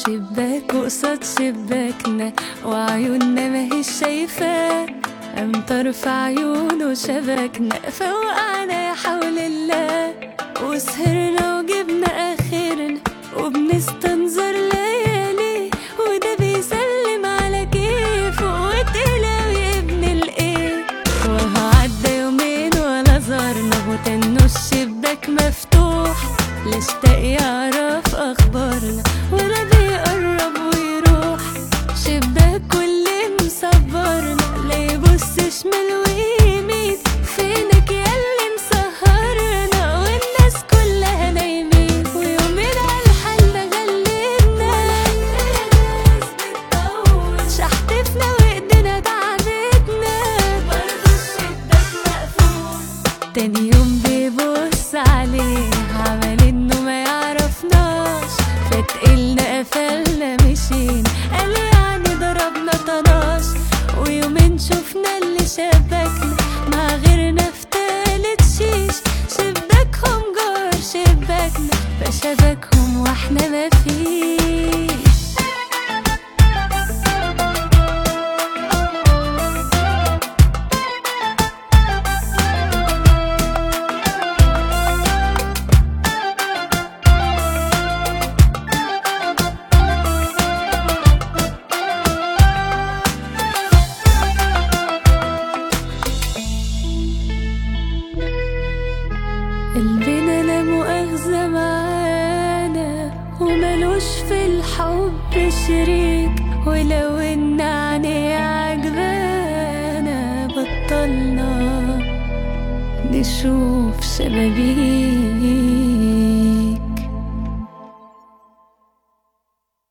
شباك قصاد شباكنا وعيوننا ماهيش شايفاه قام طرف عيونه شبكنا فوقعنا يا حول الله وسهرنا وجبنا اخرنا وبنستنظر ليالي وده بيسلم على كيفه وتلاوي ابن الايه وهو عدى يومين ولا زارنا وتنه الشباك مفتوح لا اشتاق يعرف اخبارنا ولا بيقرب ويروح شباك كل مصبرنا لا يبص شمال ويمين فينك يا اللي مسهرنا والناس كلها نايمين ويومين على الحال ده غلبنا شحتفنا وايدينا تعبتنا برضه الشباك مقفول تاني يوم بيبص عليه عمل انه ما يعرفناش فتقلنا قفلنا مشينا قال يعني ضربنا طناش ويومين شفنا اللي شبكنا مع غيرنا في تالت شيش شباكهم جار شباكنا فشبكهم واحنا ما فيش قلبنا لا مؤاخذة معانا وملوش في الحب شريك ولو ان عينيه عجبانا بطلنا نشوف شبابيك